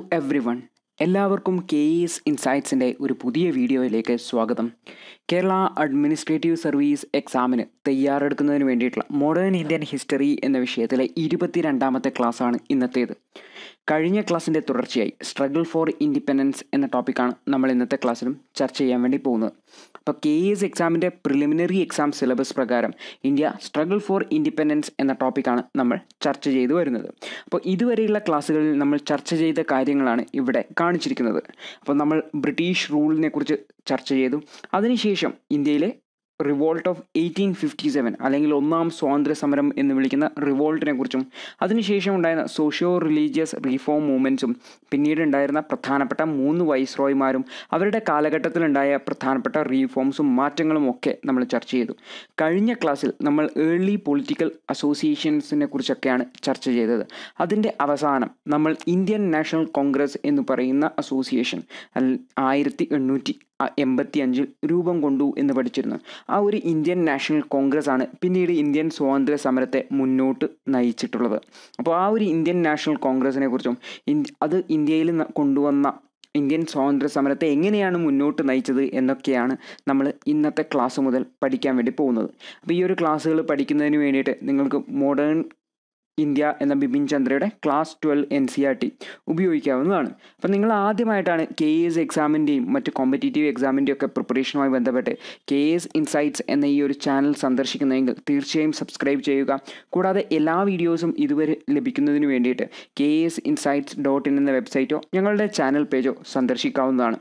Every one എല്ലാവർക്കും K S ഇൻസൈറ്റ്സിൻ്റെ ഒരു പുതിയ വീഡിയോയിലേക്ക് സ്വാഗതം കേരള അഡ്മിനിസ്ട്രേറ്റീവ് സർവീസ് എക്സാമിന് തയ്യാറെടുക്കുന്നതിന് വേണ്ടിയിട്ടുള്ള മോഡേൺ ഇന്ത്യൻ ഹിസ്റ്ററി എന്ന വിഷയത്തിലെ ഇരുപത്തിരണ്ടാമത്തെ ക്ലാസ്സാണ് ഇന്നത്തേത് കഴിഞ്ഞ ക്ലാസ്സിൻ്റെ തുടർച്ചയായി സ്ട്രഗിൾ ഫോർ ഇൻഡിപെൻഡൻസ് എന്ന ടോപ്പിക്കാണ് നമ്മൾ ഇന്നത്തെ ക്ലാസ്സിലും ചർച്ച ചെയ്യാൻ വേണ്ടി പോകുന്നത് അപ്പോൾ കെ എസ് എക്സാമിൻ്റെ പ്രിലിമിനറി എക്സാം സിലബസ് പ്രകാരം ഇന്ത്യ സ്ട്രഗിൾ ഫോർ ഇൻഡിപെൻഡൻസ് എന്ന ടോപ്പിക്കാണ് നമ്മൾ ചർച്ച ചെയ്തു വരുന്നത് അപ്പോൾ ഇതുവരെയുള്ള ക്ലാസ്സുകളിൽ നമ്മൾ ചർച്ച ചെയ്ത കാര്യങ്ങളാണ് ഇവിടെ കാണിച്ചിരിക്കുന്നത് അപ്പോൾ നമ്മൾ ബ്രിട്ടീഷ് റൂളിനെ കുറിച്ച് ചർച്ച ചെയ്തു അതിനുശേഷം ഇന്ത്യയിലെ revolt of eighteen fifty seven അല്ലെങ്കിൽ ഒന്നാം സ്വാതന്ത്ര്യ സമരം എന്ന് വിളിക്കുന്ന റിവോൾട്ടിനെ കുറിച്ചും അതിനുശേഷം ഉണ്ടായിരുന്ന സോഷ്യോ റിലീജിയസ് റീഫോം മൂവ്മെൻറ്റ്സും പിന്നീട് ഉണ്ടായിരുന്ന പ്രധാനപ്പെട്ട മൂന്ന് വൈസ്രോയിമാരും അവരുടെ കാലഘട്ടത്തിലുണ്ടായ പ്രധാനപ്പെട്ട റീഫോംസും മാറ്റങ്ങളും ഒക്കെ നമ്മൾ ചർച്ച ചെയ്തു കഴിഞ്ഞ ക്ലാസ്സിൽ നമ്മൾ ഏർലി പൊളിറ്റിക്കൽ അസോസിയേഷൻസിനെ കുറിച്ചൊക്കെയാണ് ചർച്ച ചെയ്തത് അതിൻ്റെ അവസാനം നമ്മൾ ഇന്ത്യൻ നാഷണൽ കോൺഗ്രസ് എന്ന് പറയുന്ന അസോസിയേഷൻ ആയിരത്തി എണ്ണൂറ്റി എൺപത്തി അഞ്ചിൽ രൂപം കൊണ്ടു എന്ന് പഠിച്ചിരുന്നു ആ ഒരു ഇന്ത്യൻ നാഷണൽ കോൺഗ്രസ് ആണ് പിന്നീട് ഇന്ത്യൻ സ്വാതന്ത്ര്യ സമരത്തെ മുന്നോട്ട് നയിച്ചിട്ടുള്ളത് അപ്പോൾ ആ ഒരു ഇന്ത്യൻ നാഷണൽ കോൺഗ്രസിനെ കുറിച്ചും അത് ഇന്ത്യയിൽ കൊണ്ടുവന്ന ഇന്ത്യൻ സ്വാതന്ത്ര്യ സമരത്തെ എങ്ങനെയാണ് മുന്നോട്ട് നയിച്ചത് എന്നൊക്കെയാണ് നമ്മൾ ഇന്നത്തെ ക്ലാസ് മുതൽ പഠിക്കാൻ വേണ്ടി പോകുന്നത് അപ്പോൾ ഈ ഒരു ക്ലാസ്സുകൾ പഠിക്കുന്നതിന് വേണ്ടിയിട്ട് നിങ്ങൾക്ക് മോഡേൺ ഇന്ത്യ എന്ന ബിപിൻ ചന്ദ്രയുടെ class twelve N C R T ഉപയോഗിക്കാവുന്നതാണ് അപ്പം നിങ്ങൾ ആദ്യമായിട്ടാണ് കെ എസ് എക്സാമിൻ്റെയും മറ്റ് കോമ്പറ്റേറ്റീവ് എക്സാമിൻ്റെയും ഒക്കെ പ്രിപ്പറേഷനുമായി ബന്ധപ്പെട്ട് കെ എസ് ഇൻസൈറ്റ്സ് എന്ന ഈ ഒരു ചാനൽ സന്ദർശിക്കുന്നതെങ്കിൽ തീർച്ചയായും സബ്സ്ക്രൈബ് ചെയ്യുക കൂടാതെ എല്ലാ വീഡിയോസും ഇതുവരെ ലഭിക്കുന്നതിന് വേണ്ടിയിട്ട് K S insights dot in എന്ന വെബ്സൈറ്റോ ഞങ്ങളുടെ ചാനൽ പേജോ സന്ദർശിക്കാവുന്നതാണ്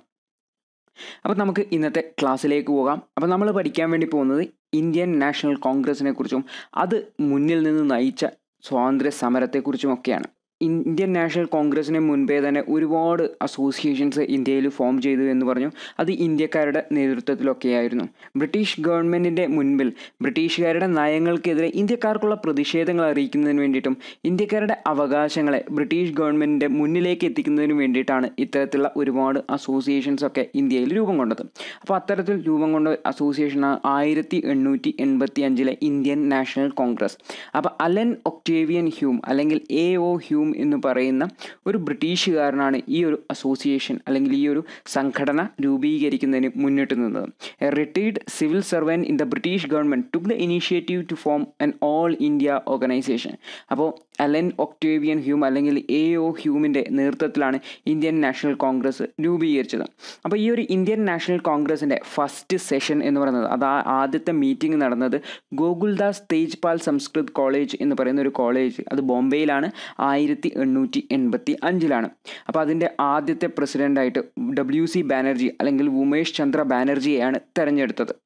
അപ്പോൾ നമുക്ക് ഇന്നത്തെ ക്ലാസ്സിലേക്ക് പോകാം അപ്പോൾ നമ്മൾ പഠിക്കാൻ വേണ്ടി പോകുന്നത് ഇന്ത്യൻ നാഷണൽ കോൺഗ്രസിനെ കുറിച്ചും അത് മുന്നിൽ നിന്ന് നയിച്ച സ്വാതന്ത്ര്യ സമരത്തെക്കുറിച്ചുമൊക്കെയാണ് ഇന്ത്യൻ നാഷണൽ കോൺഗ്രസിന് മുൻപേ തന്നെ ഒരുപാട് അസോസിയേഷൻസ് ഇന്ത്യയിൽ ഫോം ചെയ്തു എന്ന് പറഞ്ഞു അത് ഇന്ത്യക്കാരുടെ നേതൃത്വത്തിലൊക്കെയായിരുന്നു ബ്രിട്ടീഷ് ഗവൺമെൻറ്റിൻ്റെ മുൻപിൽ ബ്രിട്ടീഷുകാരുടെ നയങ്ങൾക്കെതിരെ ഇന്ത്യക്കാർക്കുള്ള പ്രതിഷേധങ്ങൾ അറിയിക്കുന്നതിന് വേണ്ടിയിട്ടും ഇന്ത്യക്കാരുടെ അവകാശങ്ങളെ ബ്രിട്ടീഷ് ഗവൺമെൻറ്റിൻ്റെ മുന്നിലേക്ക് എത്തിക്കുന്നതിന് വേണ്ടിയിട്ടാണ് ഇത്തരത്തിലുള്ള ഒരുപാട് അസോസിയേഷൻസ് ഒക്കെ ഇന്ത്യയിൽ രൂപം കൊണ്ടത് അപ്പോൾ അത്തരത്തിൽ രൂപം കൊണ്ട അസോസിയേഷനാണ് ആയിരത്തി എണ്ണൂറ്റി എൺപത്തി അഞ്ചിലെ ഇന്ത്യൻ നാഷണൽ കോൺഗ്രസ് അപ്പോൾ അലൻ ഒക്ടേവിയൻ ഹ്യൂം അല്ലെങ്കിൽ എ ഒ ഹ്യൂം എന്ന് പറയുന്ന ഒരു ബ്രിട്ടീഷുകാരനാണ് ഈ ഒരു അസോസിയേഷൻ അല്ലെങ്കിൽ ഈ ഒരു സംഘടന രൂപീകരിക്കുന്നതിന് മുന്നിട്ട് നിന്നത് a retired civil servant in the British government took the initiative to form an all India organisation അപ്പോൾ അലൻ ഒക്ടേവിയൻ ഹ്യൂം അല്ലെങ്കിൽ എ ഒ ഹ്യൂമിൻ്റെ നേതൃത്വത്തിലാണ് ഇന്ത്യൻ നാഷണൽ കോൺഗ്രസ് രൂപീകരിച്ചത് അപ്പോൾ ഈ ഒരു ഇന്ത്യൻ നാഷണൽ കോൺഗ്രസിൻ്റെ ഫസ്റ്റ് സെഷൻ എന്ന് പറയുന്നത് അത് ആദ്യത്തെ മീറ്റിംഗ് നടന്നത് ഗോകുൽദാസ് തേജ്പാൽ സംസ്കൃത് കോളേജ് എന്ന് പറയുന്ന ഒരു കോളേജ് അത് ബോംബെയിലാണ് ആയിരത്തി എണ്ണൂറ്റി എൺപത്തി അഞ്ചിലാണ് അപ്പോൾ അതിൻ്റെ ആദ്യത്തെ പ്രസിഡൻ്റായിട്ട് ഡബ്ല്യു സി ബാനർജി അല്ലെങ്കിൽ ഉമേഷ് ചന്ദ്ര ബാനർജിയെയാണ് തെരഞ്ഞെടുത്തത്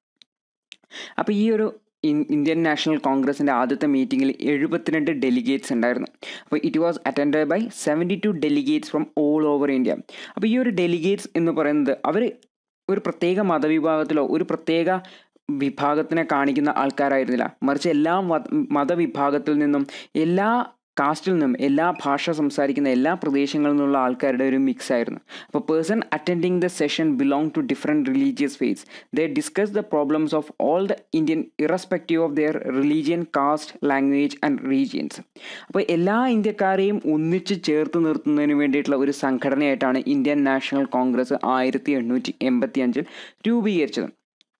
അപ്പോൾ ഈ ഒരു ഇന്ത്യൻ നാഷണൽ കോൺഗ്രസിൻ്റെ ആദ്യത്തെ മീറ്റിങ്ങിൽ എഴുപത്തിരണ്ട് ഡെലിഗേറ്റ്സ് ഉണ്ടായിരുന്നു അപ്പോൾ it was attend by seventy two delegates from all over India അപ്പോൾ ഈ ഒരു ഡെലിഗേറ്റ്സ് എന്ന് പറയുന്നത് അവർ ഒരു പ്രത്യേക മതവിഭാഗത്തിലോ ഒരു പ്രത്യേക വിഭാഗത്തിനെ കാണിക്കുന്ന ആൾക്കാരായിരുന്നില്ല മറിച്ച് എല്ലാ മതവിഭാഗത്തിൽ നിന്നും എല്ലാ കാസ്റ്റിൽ നിന്നും എല്ലാ ഭാഷ സംസാരിക്കുന്ന എല്ലാ പ്രദേശങ്ങളിൽ നിന്നുള്ള ആൾക്കാരുടെ ഒരു മിക്സ് ആയിരുന്നു അപ്പോൾ person attending the session belong to different religious faith they discuss the problems of all the Indian irrespective of their religion caste language and regions അപ്പോൾ എല്ലാ ഇന്ത്യക്കാരെയും ഒന്നിച്ച് ചേർത്ത് നിർത്തുന്നതിന് വേണ്ടിയിട്ടുള്ള ഒരു സംഘടനയായിട്ടാണ് ഇന്ത്യൻ നാഷണൽ കോൺഗ്രസ് ആയിരത്തി എണ്ണൂറ്റി എൺപത്തി അഞ്ചിൽ രൂപീകരിച്ചത്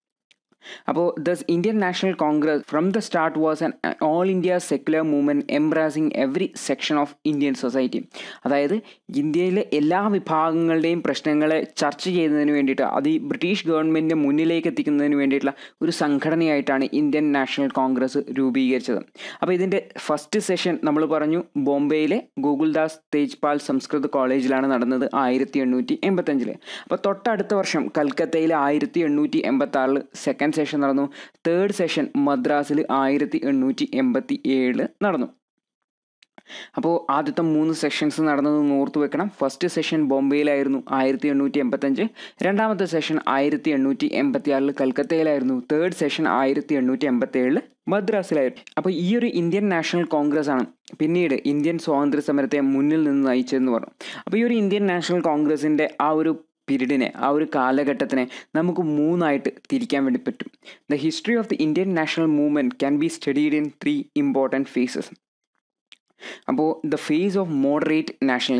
അപ്പോൾ thus Indian National Congress from the start was an all India secular movement embracing every section of Indian society അതായത് ഇന്ത്യയിലെ എല്ലാ വിഭാഗങ്ങളുടെയും പ്രശ്നങ്ങളെ ചർച്ച ചെയ്യുന്നതിന് വേണ്ടിയിട്ട് അത് ഈ ബ്രിട്ടീഷ് ഗവൺമെൻറ്റിൻ്റെ മുന്നിലേക്ക് എത്തിക്കുന്നതിന് വേണ്ടിയിട്ടുള്ള ഒരു സംഘടനയായിട്ടാണ് ഇന്ത്യൻ നാഷണൽ കോൺഗ്രസ് രൂപീകരിച്ചത് അപ്പോൾ ഇതിൻ്റെ ഫസ്റ്റ് സെഷൻ നമ്മൾ പറഞ്ഞു ബോംബെയിലെ ഗോകുൽദാസ് തേജ്പാൽ സംസ്കൃത് കോളേജിലാണ് നടന്നത് ആയിരത്തി എണ്ണൂറ്റി എൺപത്തഞ്ചിൽ അപ്പോൾ തൊട്ടടുത്ത വർഷം കൽക്കത്തയിലെ ആയിരത്തി എണ്ണൂറ്റി എൺപത്തി ആറിൽ സെക്കൻഡ് സെഷൻ നടന്നു തേർഡ് സെഷൻ മദ്രാസിൽ ആയിരത്തി എണ്ണൂറ്റി എൺപത്തി ഏഴിൽ നടന്നു അപ്പോൾ ആദ്യത്തെ മൂന്ന് സെഷൻസ് നടന്നത് ഓർത്തു വെക്കണം ഫസ്റ്റ് സെഷൻ ബോംബെയിലായിരുന്നു ആയിരത്തി എണ്ണൂറ്റി എൺപത്തഞ്ച് രണ്ടാമത്തെ സെഷൻ ആയിരത്തി എണ്ണൂറ്റി എൺപത്തി ആറിൽ കൽക്കത്തയിലായിരുന്നു തേർഡ് സെഷൻ ആയിരത്തി എണ്ണൂറ്റി എൺപത്തി ഏഴിൽ മദ്രാസിലായിരുന്നു അപ്പോൾ ഈ ഒരു ഇന്ത്യൻ നാഷണൽ കോൺഗ്രസ് ആണ് പിന്നീട് ഇന്ത്യൻ സ്വാതന്ത്ര്യ സമരത്തെ മുന്നിൽ നിന്ന് നയിച്ചതെന്ന് പറഞ്ഞു അപ്പോൾ ഈ ഒരു ഇന്ത്യൻ നാഷണൽ കോൺഗ്രസിൻ്റെ ആ ഒരു പീരീഡിനെ ആ ഒരു കാലഘട്ടത്തിനെ നമുക്ക് മൂന്നായിട്ട് തിരിക്കാൻ വേണ്ടി പറ്റും the history of the Indian national movement can be studied in three important phases അപ്പോൾ the phase of moderate nationalism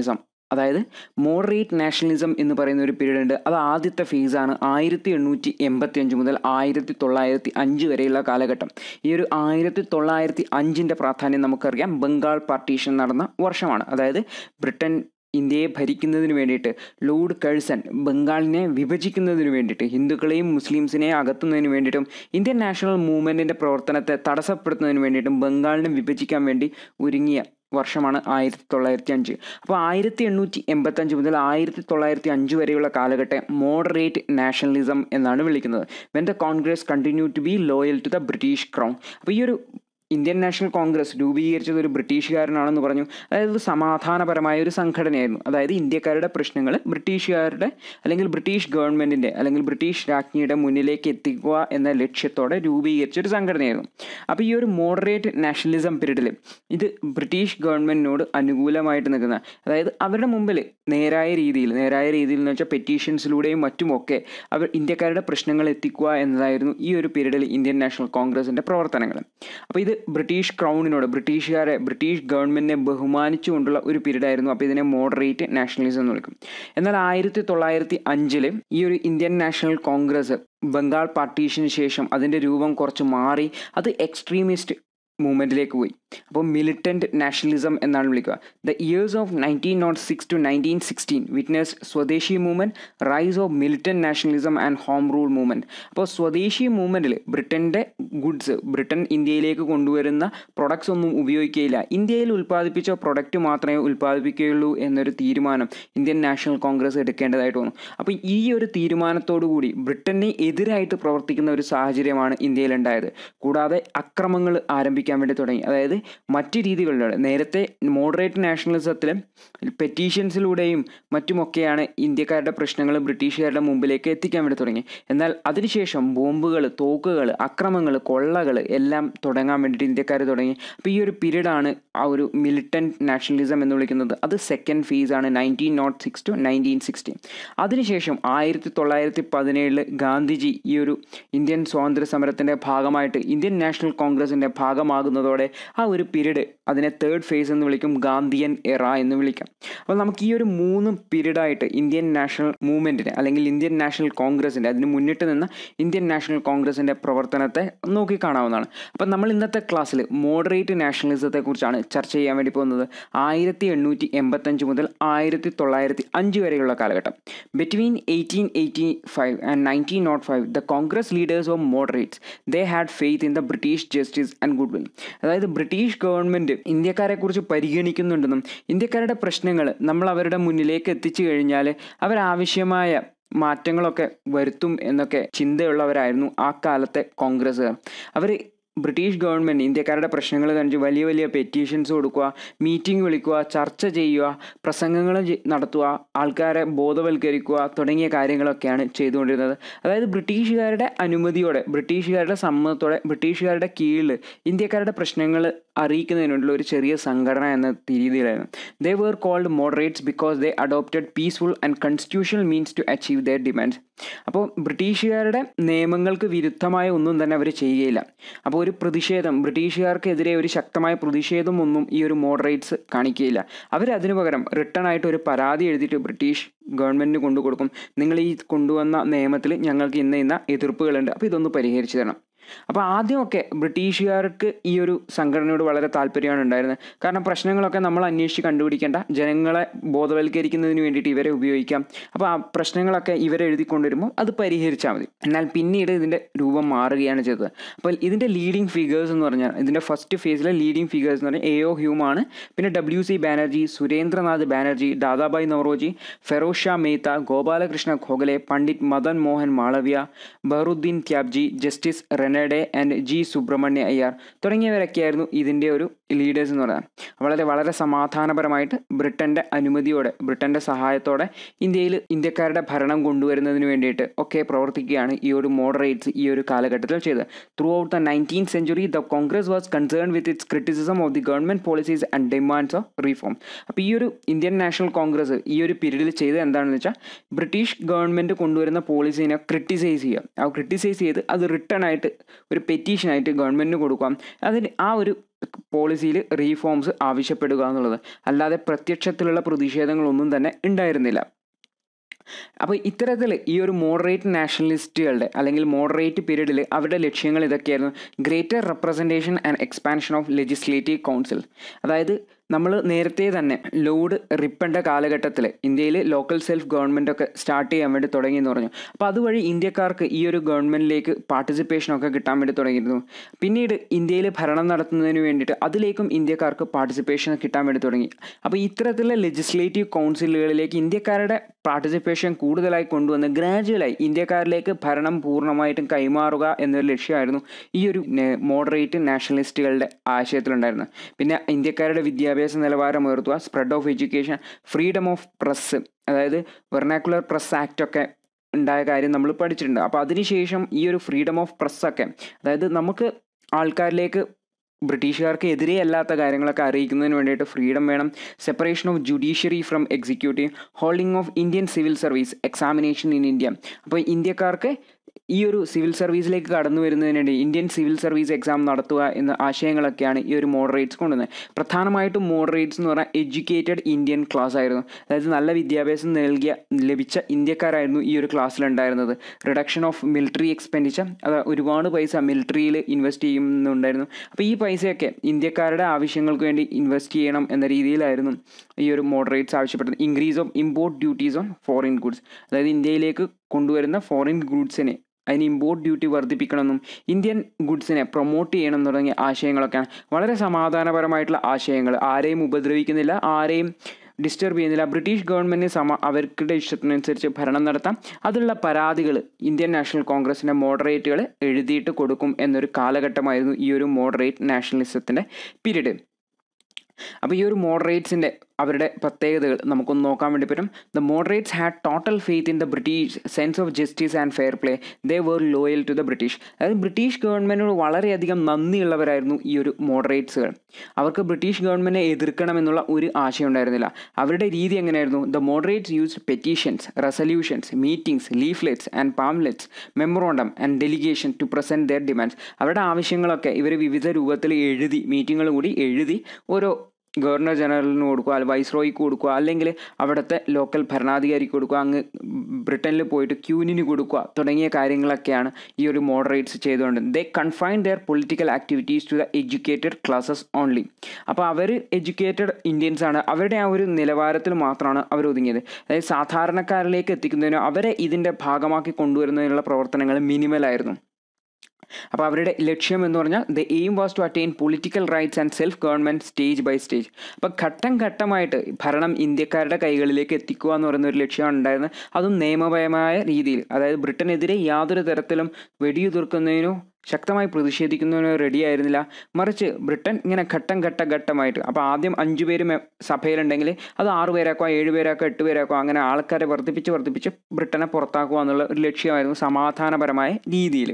അതായത് മോഡറേറ്റ് നാഷണലിസം എന്ന് പറയുന്ന ഒരു പീരീഡ് ഉണ്ട് അത് ആദ്യത്തെ ഫേസാണ് ആയിരത്തി എണ്ണൂറ്റി എൺപത്തി അഞ്ച് മുതൽ ആയിരത്തി തൊള്ളായിരത്തി അഞ്ച് വരെയുള്ള കാലഘട്ടം ഈ ഒരു ആയിരത്തി തൊള്ളായിരത്തി അഞ്ചിൻ്റെ പ്രാധാന്യം നമുക്കറിയാം ബംഗാൾ പാർട്ടീഷൻ നടന്ന വർഷമാണ് അതായത് ബ്രിട്ടൻ ഇന്ത്യയെ ഭരിക്കുന്നതിന് വേണ്ടിയിട്ട് ലോർഡ് കഴ്സൺ ബംഗാളിനെ വിഭജിക്കുന്നതിന് വേണ്ടിയിട്ട് ഹിന്ദുക്കളെയും മുസ്ലിംസിനെയും അകത്തുന്നതിന് വേണ്ടിയിട്ടും ഇന്ത്യൻ നാഷണൽ മൂവ്മെൻറ്റിൻ്റെ പ്രവർത്തനത്തെ തടസ്സപ്പെടുത്തുന്നതിന് വേണ്ടിയിട്ടും ബംഗാളിനെ വിഭജിക്കാൻ വേണ്ടി ഒരുങ്ങിയ വർഷമാണ് ആയിരത്തി തൊള്ളായിരത്തി അഞ്ച് അപ്പോൾ ആയിരത്തി എണ്ണൂറ്റി എൺപത്തഞ്ച് മുതൽ ആയിരത്തി തൊള്ളായിരത്തി അഞ്ച് വരെയുള്ള കാലഘട്ടം മോഡറേറ്റ് നാഷണലിസം എന്നാണ് വിളിക്കുന്നത് when the Congress continue to be loyal to the British crown അപ്പോൾ ഈ ഒരു ഇന്ത്യൻ നാഷണൽ കോൺഗ്രസ് രൂപീകരിച്ചത് ഒരു ബ്രിട്ടീഷുകാരനാണെന്ന് പറഞ്ഞു അതായത് സമാധാനപരമായ ഒരു സംഘടനയായിരുന്നു അതായത് ഇന്ത്യക്കാരുടെ പ്രശ്നങ്ങൾ ബ്രിട്ടീഷുകാരുടെ അല്ലെങ്കിൽ ബ്രിട്ടീഷ് ഗവൺമെൻറ്റിൻ്റെ അല്ലെങ്കിൽ ബ്രിട്ടീഷ് രാജ്ഞിയുടെ മുന്നിലേക്ക് എത്തിക്കുക എന്ന ലക്ഷ്യത്തോടെ രൂപീകരിച്ച ഒരു സംഘടനയായിരുന്നു അപ്പോൾ ഈ ഒരു മോഡറേറ്റ് നാഷണലിസം പീരീഡിൽ ഇത് ബ്രിട്ടീഷ് ഗവൺമെൻറ്റിനോട് അനുകൂലമായിട്ട് നിൽക്കുന്ന അതായത് അവരുടെ മുമ്പിൽ നേരായ രീതിയിൽ നേരായ രീതിയിൽ എന്ന് വെച്ചാൽ പെറ്റീഷൻസിലൂടെയും മറ്റുമൊക്കെ അവർ ഇന്ത്യക്കാരുടെ പ്രശ്നങ്ങൾ എത്തിക്കുക എന്നതായിരുന്നു ഈ ഒരു പീരീഡിൽ ഇന്ത്യൻ നാഷണൽ കോൺഗ്രസിൻ്റെ പ്രവർത്തനങ്ങൾ അപ്പോൾ ഇത് ബ്രിട്ടീഷ് ക്രൗണിനോട് ബ്രിട്ടീഷുകാരെ ബ്രിട്ടീഷ് ഗവൺമെൻറ്റിനെ ബഹുമാനിച്ചുകൊണ്ടുള്ള ഒരു പീരീഡ് ആയിരുന്നു അപ്പോൾ ഇതിനെ മോഡറേറ്റ് നാഷണലിസം എന്ന് വിളിക്കും എന്നാൽ ആയിരത്തി തൊള്ളായിരത്തി അഞ്ചിൽ ഈ ഒരു ഇന്ത്യൻ നാഷണൽ കോൺഗ്രസ് ബംഗാൾ പാർട്ടീഷന് ശേഷം അതിൻ്റെ രൂപം കുറച്ച് മാറി അത് എക്സ്ട്രീമിസ്റ്റ് മൂവ്മെൻറ്റിലേക്ക് പോയി അപ്പോൾ മിലിറ്റൻറ്റ് നാഷണലിസം എന്നാണ് വിളിക്കുക the years of nineteen nought six to nineteen sixteen witness swadeshi movement rise of militant nationalism and home rule movement അപ്പോൾ സ്വദേശി മൂവ്മെൻറ്റിൽ ബ്രിട്ടൻ്റെ ഗുഡ്സ് ബ്രിട്ടൻ ഇന്ത്യയിലേക്ക് കൊണ്ടുവരുന്ന പ്രൊഡക്ട്സ് ഒന്നും ഉപയോഗിക്കുകയില്ല ഇന്ത്യയിൽ ഉൽപ്പാദിപ്പിച്ച പ്രൊഡക്റ്റ് മാത്രമേ ഉൽപ്പാദിപ്പിക്കുകയുള്ളൂ എന്നൊരു തീരുമാനം ഇന്ത്യൻ നാഷണൽ കോൺഗ്രസ് എടുക്കേണ്ടതായിട്ട് വന്നു അപ്പോൾ ഈ ഒരു തീരുമാനത്തോടു കൂടി ബ്രിട്ടന് എതിരായിട്ട് പ്രവർത്തിക്കുന്ന ഒരു സാഹചര്യമാണ് ഇന്ത്യയിലുണ്ടായത് കൂടാതെ അക്രമങ്ങൾ ആരംഭിക്കാൻ വേണ്ടി തുടങ്ങി അതായത് മറ്റ് രീതികളിലൂടെ നേരത്തെ മോഡറേറ്റ് നാഷണലിസത്തിൽ പെറ്റീഷൻസിലൂടെയും മറ്റുമൊക്കെയാണ് ഇന്ത്യക്കാരുടെ പ്രശ്നങ്ങൾ ബ്രിട്ടീഷുകാരുടെ മുമ്പിലേക്ക് എത്തിക്കാൻ വേണ്ടി തുടങ്ങി എന്നാൽ അതിനുശേഷം ബോംബുകൾ തോക്കുകൾ അക്രമങ്ങൾ കൊള്ളകൾ എല്ലാം തുടങ്ങാൻ വേണ്ടിയിട്ട് ഇന്ത്യക്കാർ തുടങ്ങി അപ്പോൾ ഈ ഒരു പീരീഡാണ് ആ ഒരു മിലിറ്റൻറ്റ് നാഷണലിസം എന്ന് വിളിക്കുന്നത് അത് സെക്കൻഡ് ഫേസ് ആണ് nineteen nought six to nineteen sixteen അതിനുശേഷം ആയിരത്തി തൊള്ളായിരത്തി പതിനേഴിൽ ഗാന്ധിജി ഈ ഒരു ഇന്ത്യൻ സ്വാതന്ത്ര്യ സമരത്തിൻ്റെ ഭാഗമായിട്ട് ഇന്ത്യൻ നാഷണൽ കോൺഗ്രസിൻ്റെ ഭാഗമാകുന്നതോടെ ആ ഒരു പീരീഡ് അതിനെ തേർഡ് ഫേസ് എന്ന് വിളിക്കും ഗാന്ധിയൻ എറ എന്ന് വിളിക്കാം അപ്പോൾ നമുക്ക് ഈ ഒരു മൂന്ന് പീരീഡായിട്ട് ഇന്ത്യൻ നാഷണൽ മൂവ്മെൻറ്റിനെ അല്ലെങ്കിൽ ഇന്ത്യൻ നാഷണൽ കോൺഗ്രസിൻ്റെ അതിന് മുന്നിട്ട് നിന്ന ഇന്ത്യൻ നാഷണൽ കോൺഗ്രസിൻ്റെ പ്രവർത്തനത്തെ നോക്കി കാണാവുന്നതാണ് അപ്പം നമ്മൾ ഇന്നത്തെ ക്ലാസ്സിൽ മോഡറേറ്റ് നാഷണലിസത്തെക്കുറിച്ചാണ് ചർച്ച ചെയ്യാൻ വേണ്ടി പോകുന്നത് ആയിരത്തി എണ്ണൂറ്റി എൺപത്തഞ്ച് മുതൽ ആയിരത്തി തൊള്ളായിരത്തി അഞ്ച് വരെയുള്ള കാലഘട്ടം between eighteen eighty five and nineteen nought five the Congress leaders of moderates they had faith in the British justice and good will അതായത് ബ്രിട്ടീഷ് ഗവൺമെൻറ് ഇന്ത്യക്കാരെക്കുറിച്ച് പരിഗണിക്കുന്നുണ്ടെന്നും ഇന്ത്യക്കാരുടെ പ്രശ്നങ്ങൾ നമ്മൾ അവരുടെ മുന്നിലേക്ക് എത്തിച്ചു കഴിഞ്ഞാൽ അവരാവശ്യമായ മാറ്റങ്ങളൊക്കെ വരുത്തും എന്നൊക്കെ ചിന്തയുള്ളവരായിരുന്നു ആ കാലത്തെ കോൺഗ്രസ്സുകാർ അവർ ബ്രിട്ടീഷ് ഗവൺമെൻറ് ഇന്ത്യക്കാരുടെ പ്രശ്നങ്ങൾ കാണിച്ച് വലിയ വലിയ പെറ്റീഷൻസ് കൊടുക്കുക മീറ്റിംഗ് വിളിക്കുക ചർച്ച ചെയ്യുക പ്രസംഗങ്ങൾ നടത്തുക ആൾക്കാരെ ബോധവൽക്കരിക്കുക തുടങ്ങിയ കാര്യങ്ങളൊക്കെയാണ് ചെയ്തുകൊണ്ടിരുന്നത് അതായത് ബ്രിട്ടീഷുകാരുടെ അനുമതിയോടെ ബ്രിട്ടീഷുകാരുടെ സമ്മതത്തോടെ ബ്രിട്ടീഷുകാരുടെ കീഴിൽ ഇന്ത്യക്കാരുടെ പ്രശ്നങ്ങൾ അറിയിക്കുന്നതിനുള്ള ഒരു ചെറിയ സംഘടന എന്ന രീതിയിലായിരുന്നു they were called moderates because they adopted peaceful and constitutional means to achieve their demands അപ്പോൾ ബ്രിട്ടീഷുകാരുടെ നിയമങ്ങൾക്ക് വിരുദ്ധമായ ഒന്നും തന്നെ അവർ ചെയ്യുകയില്ല അപ്പോൾ ഒരു പ്രതിഷേധം ബ്രിട്ടീഷുകാർക്കെതിരെ ഒരു ശക്തമായ പ്രതിഷേധം ഒന്നും ഈ ഒരു മോഡറേറ്റ്സ് കാണിക്കുകയില്ല അവരതിനു പകരം റിട്ടേൺ ആയിട്ട് ഒരു പരാതി എഴുതിയിട്ട് ബ്രിട്ടീഷ് ഗവൺമെൻറ്റിന് കൊണ്ടു കൊടുക്കും നിങ്ങൾ ഈ കൊണ്ടുവന്ന നിയമത്തിൽ ഞങ്ങൾക്ക് ഇന്ന ഇന്ന എതിർപ്പുകളുണ്ട് അപ്പോൾ ഇതൊന്ന് പരിഹരിച്ചു തരണം അപ്പോൾ ആദ്യമൊക്കെ ബ്രിട്ടീഷുകാർക്ക് ഈ ഒരു സംഘടനയോട് വളരെ താല്പര്യമാണ് ഉണ്ടായിരുന്നത് കാരണം പ്രശ്നങ്ങളൊക്കെ നമ്മൾ അന്വേഷിച്ച് കണ്ടുപിടിക്കേണ്ട ജനങ്ങളെ ബോധവൽക്കരിക്കുന്നതിന് വേണ്ടിയിട്ട് ഇവരെ ഉപയോഗിക്കാം അപ്പോൾ ആ പ്രശ്നങ്ങളൊക്കെ ഇവരെ എഴുതി കൊണ്ടുവരുമ്പോൾ അത് പരിഹരിച്ചാൽ മതി എന്നാൽ പിന്നീട് ഇതിൻ്റെ രൂപം മാറുകയാണ് ചെയ്തത് അപ്പോൾ ഇതിൻ്റെ ലീഡിങ് ഫിഗേഴ്സ് എന്ന് പറഞ്ഞാൽ ഇതിൻ്റെ ഫസ്റ്റ് ഫേസിലെ ലീഡിങ് ഫിഗേഴ്സ് എന്ന് പറഞ്ഞാൽ എ ഒ ഹ്യൂമാണ് പിന്നെ W C Banerjee Surendranath Banerjee Dadabhai Naoroji Pherozeshah Mehta Gopal Krishna Gokhale Pandit Madan Mohan Malaviya Badruddin Tyabji justice Ranade and G Subramania Iyer തുടങ്ങിയവരൊക്കെയായിരുന്നു ഇതിൻ്റെ ഒരു ലീഡേഴ്സ് എന്ന് പറയുന്നത് വളരെ വളരെ സമാധാനപരമായിട്ട് ബ്രിട്ടൻ്റെ അനുമതിയോടെ ബ്രിട്ടൻ്റെ സഹായത്തോടെ ഇന്ത്യയിൽ ഇന്ത്യക്കാരുടെ ഭരണം കൊണ്ടുവരുന്നതിന് വേണ്ടിയിട്ട് ഒക്കെ പ്രവർത്തിക്കുകയാണ് ഈ ഒരു മോഡറേറ്റ്സ് ഈ ഒരു കാലഘട്ടത്തിൽ ചെയ്തത് through the nineteen century the Congress was concern with its criticism of the government policies and demands of reform അപ്പോൾ ഈ ഒരു ഇന്ത്യൻ നാഷണൽ കോൺഗ്രസ് ഈ ഒരു പീരീഡിൽ ചെയ്തത് എന്താണെന്ന് വെച്ചാൽ ബ്രിട്ടീഷ് ഗവൺമെൻറ് കൊണ്ടുവരുന്ന പോളിസീനെ ക്രിട്ടിസൈസ് ചെയ്യുക ആ ക്രിട്ടിസൈസ് ചെയ്ത് അത് റിട്ടേൺ ആയിട്ട് ഒരു പെറ്റീഷനായിട്ട് ഗവൺമെൻറ്റിന് കൊടുക്കാം അതിന് ആ ഒരു പോളിസിയിൽ റീഫോംസ് ആവശ്യപ്പെടുക എന്നുള്ളത് അല്ലാതെ പ്രത്യക്ഷത്തിലുള്ള പ്രതിഷേധങ്ങളൊന്നും തന്നെ ഉണ്ടായിരുന്നില്ല അപ്പോൾ ഇത്തരത്തിൽ ഈ ഒരു മോഡറേറ്റ് നാഷണലിസ്റ്റുകളുടെ അല്ലെങ്കിൽ മോഡറേറ്റ് പീരീഡിൽ അവരുടെ ലക്ഷ്യങ്ങൾ ഇതൊക്കെയായിരുന്നു greater representation and expansion of legislative council അതായത് നമ്മൾ നേരത്തെ തന്നെ ലോഡ് റിപ്പൻ്റെ കാലഘട്ടത്തിൽ ഇന്ത്യയിൽ ലോക്കൽ സെൽഫ് ഗവൺമെൻറ് ഒക്കെ സ്റ്റാർട്ട് ചെയ്യാൻ വേണ്ടി തുടങ്ങി എന്ന് പറഞ്ഞു അപ്പോൾ അതുവഴി ഇന്ത്യക്കാർക്ക് ഈ ഒരു ഗവൺമെൻറ്റിലേക്ക് പാർട്ടിസിപ്പേഷനൊക്കെ കിട്ടാൻ വേണ്ടി തുടങ്ങിയിരുന്നു പിന്നീട് ഇന്ത്യയിൽ ഭരണം നടത്തുന്നതിന് വേണ്ടിയിട്ട് അതിലേക്കും ഇന്ത്യക്കാർക്ക് പാർട്ടിസിപ്പേഷൻ കിട്ടാൻ വേണ്ടി തുടങ്ങി അപ്പോൾ ഇത്തരത്തിലുള്ള ലെജിസ്ലേറ്റീവ് കൗൺസിലുകളിലേക്ക് ഇന്ത്യക്കാരുടെ പാർട്ടിസിപ്പേഷൻ കൂടുതലായി കൊണ്ടുവന്ന് ഗ്രാജുവലായി ഇന്ത്യക്കാരിലേക്ക് ഭരണം പൂർണ്ണമായിട്ടും കൈമാറുക എന്നൊരു ലക്ഷ്യമായിരുന്നു ഈ ഒരു മോഡറേറ്റ് നാഷണലിസ്റ്റുകളുടെ ആശയത്തിലുണ്ടായിരുന്നത് പിന്നെ ഇന്ത്യക്കാരുടെ വിദ്യാഭ്യാസ നിലവാരം ഉയർത്തുക spread of education freedom of press അതായത് വെർണാക്കുലർ പ്രസ് ആക്ട് ഒക്കെ ഉണ്ടായ കാര്യം നമ്മൾ പഠിച്ചിട്ടുണ്ട് അപ്പോൾ അതിനുശേഷം ഈ ഒരു ഫ്രീഡം ഓഫ് പ്രസ്സൊക്കെ അതായത് നമുക്ക് ആൾക്കാരിലേക്ക് ബ്രിട്ടീഷുകാർക്ക് എതിരെ അല്ലാത്ത കാര്യങ്ങളൊക്കെ അറിയിക്കുന്നതിന് വേണ്ടിയിട്ട് ഫ്രീഡം വേണം separation of judiciary from executive holding of Indian civil service examination in India അപ്പോൾ ഇന്ത്യക്കാർക്ക് ഈ ഒരു സിവിൽ സർവീസിലേക്ക് കടന്നു വരുന്നതിന് വേണ്ടി ഇന്ത്യൻ സിവിൽ സർവീസ് എക്സാം നടത്തുക എന്ന ആശയങ്ങളൊക്കെയാണ് ഈ ഒരു മോഡറേറ്റ്സ് കൊണ്ടുവന്നത് പ്രധാനമായിട്ടും മോഡറേറ്റ്സ് എന്ന് പറഞ്ഞാൽ എഡ്യൂക്കേറ്റഡ് ഇന്ത്യൻ ക്ലാസ് ആയിരുന്നു അതായത് നല്ല വിദ്യാഭ്യാസം നൽകിയ ലഭിച്ച ഇന്ത്യക്കാരായിരുന്നു ഈ ഒരു ക്ലാസ്സിലുണ്ടായിരുന്നത് റിഡക്ഷൻ ഓഫ് മിലിറ്ററി എക്സ്പെൻഡിച്ചർ അത് ഒരുപാട് പൈസ മിലിറ്ററിയിൽ ഇൻവെസ്റ്റ് ചെയ്യുന്നുണ്ടായിരുന്നു അപ്പോൾ ഈ പൈസയൊക്കെ ഇന്ത്യക്കാരുടെ ആവശ്യങ്ങൾക്ക് വേണ്ടി ഇൻവെസ്റ്റ് ചെയ്യണം എന്ന രീതിയിലായിരുന്നു ഈ ഒരു മോഡറേറ്റ്സ് ആവശ്യപ്പെട്ടത് increase of import duties on foreign goods അതായത് ഇന്ത്യയിലേക്ക് കൊണ്ടുവരുന്ന ഫോറിൻ ഗുഡ്സിനെ അതിന് ഇമ്പോർട്ട് ഡ്യൂട്ടി വർദ്ധിപ്പിക്കണമെന്നും ഇന്ത്യൻ ഗുഡ്സിനെ പ്രൊമോട്ട് ചെയ്യണം തുടങ്ങിയ ആശയങ്ങളൊക്കെയാണ് വളരെ സമാധാനപരമായിട്ടുള്ള ആശയങ്ങൾ ആരെയും ഉപദ്രവിക്കുന്നില്ല ആരെയും ഡിസ്റ്റർബ് ചെയ്യുന്നില്ല ബ്രിട്ടീഷ് ഗവൺമെൻറ്റിന് സമ അവരുടെ ഇഷ്ടത്തിനനുസരിച്ച് ഭരണം നടത്താം അതിലുള്ള പരാതികൾ ഇന്ത്യൻ നാഷണൽ കോൺഗ്രസിൻ്റെ മോഡറേറ്റുകൾ എഴുതിയിട്ട് കൊടുക്കും എന്നൊരു കാലഘട്ടമായിരുന്നു ഈ ഒരു മോഡറേറ്റ് നാഷണലിസത്തിൻ്റെ പീരീഡ് അപ്പോൾ ഈ ഒരു മോഡറേറ്റ്സിൻ്റെ അവരുടെ പ്രത്യേകതകൾ നമുക്കൊന്ന് നോക്കാൻ വേണ്ടി പറ്റും the moderates had total faith in the British sense of justice and fair play they were loyal to the British അതായത് ബ്രിട്ടീഷ് ഗവൺമെൻറ്റിനോട് വളരെയധികം നന്ദിയുള്ളവരായിരുന്നു ഈ ഒരു മോഡറേറ്റ്സുകൾ അവർക്ക് ബ്രിട്ടീഷ് ഗവൺമെൻറ്റിനെ എതിർക്കണമെന്നുള്ള ഒരു ആശയം ഉണ്ടായിരുന്നില്ല അവരുടെ രീതി എങ്ങനെയായിരുന്നു the moderates used petitions resolutions meetings leaflets and pamphlets memorandum and delegation to present their demands അവരുടെ ആവശ്യങ്ങളൊക്കെ ഇവർ വിവിധ രൂപത്തിൽ എഴുതി മീറ്റിങ്ങുകൾ കൂടി എഴുതി ഓരോ ഗവർണർ ജനറലിന് കൊടുക്കുക അല്ലെങ്കിൽ വൈസ്രോയിക്ക് കൊടുക്കുക അല്ലെങ്കിൽ അവിടുത്തെ ലോക്കൽ ഭരണാധികാരിക്ക് കൊടുക്കുക അങ്ങ് ബ്രിട്ടനിൽ പോയിട്ട് ക്യൂനിന് കൊടുക്കുക തുടങ്ങിയ കാര്യങ്ങളൊക്കെയാണ് ഈ ഒരു മോഡറേറ്റ്സ് ചെയ്തുകൊണ്ട് they confine their political activities to the educated classes only അപ്പോൾ അവർ എഡ്യൂക്കേറ്റഡ് ഇന്ത്യൻസ് ആണ് അവരുടെ ആ ഒരു നിലവാരത്തിൽ മാത്രമാണ് അവർ ഒതുങ്ങിയത് അതായത് സാധാരണക്കാരിലേക്ക് എത്തിക്കുന്നതിനോ അവരെ ഇതിൻ്റെ ഭാഗമാക്കി കൊണ്ടുവരുന്നതിനുള്ള പ്രവർത്തനങ്ങൾ മിനിമലായിരുന്നു അപ്പോൾ അവരുടെ ലക്ഷ്യം എന്ന് പറഞ്ഞാൽ the aim was to attain political rights and self government stage by stage അപ്പോൾ ഘട്ടം ഘട്ടമായിട്ട് ഭരണം ഇന്ത്യക്കാരുടെ കൈകളിലേക്ക് എത്തിക്കുക എന്ന് പറയുന്ന ഒരു ലക്ഷ്യമാണ് ഉണ്ടായിരുന്നത് അതും നിയമപരമായ രീതിയിൽ അതായത് ബ്രിട്ടനെതിരെ യാതൊരു തരത്തിലും വെടിയുതിർക്കുന്നതിനോ ശക്തമായി പ്രതിഷേധിക്കുന്നതിനോ റെഡി ആയിരുന്നില്ല മറിച്ച് ബ്രിട്ടൻ ഇങ്ങനെ ഘട്ടം ഘട്ട ഘട്ടമായിട്ട് അപ്പോൾ ആദ്യം അഞ്ചു പേര് സഭയിലുണ്ടെങ്കിൽ അത് ആറ് പേരാക്കുക ഏഴ് പേരാക്കുക എട്ട് പേരാക്കുക അങ്ങനെ ആൾക്കാരെ വർദ്ധിപ്പിച്ച് വർദ്ധിപ്പിച്ച് ബ്രിട്ടനെ പുറത്താക്കുക എന്നുള്ള ഒരു ലക്ഷ്യമായിരുന്നു സമാധാനപരമായ രീതിയിൽ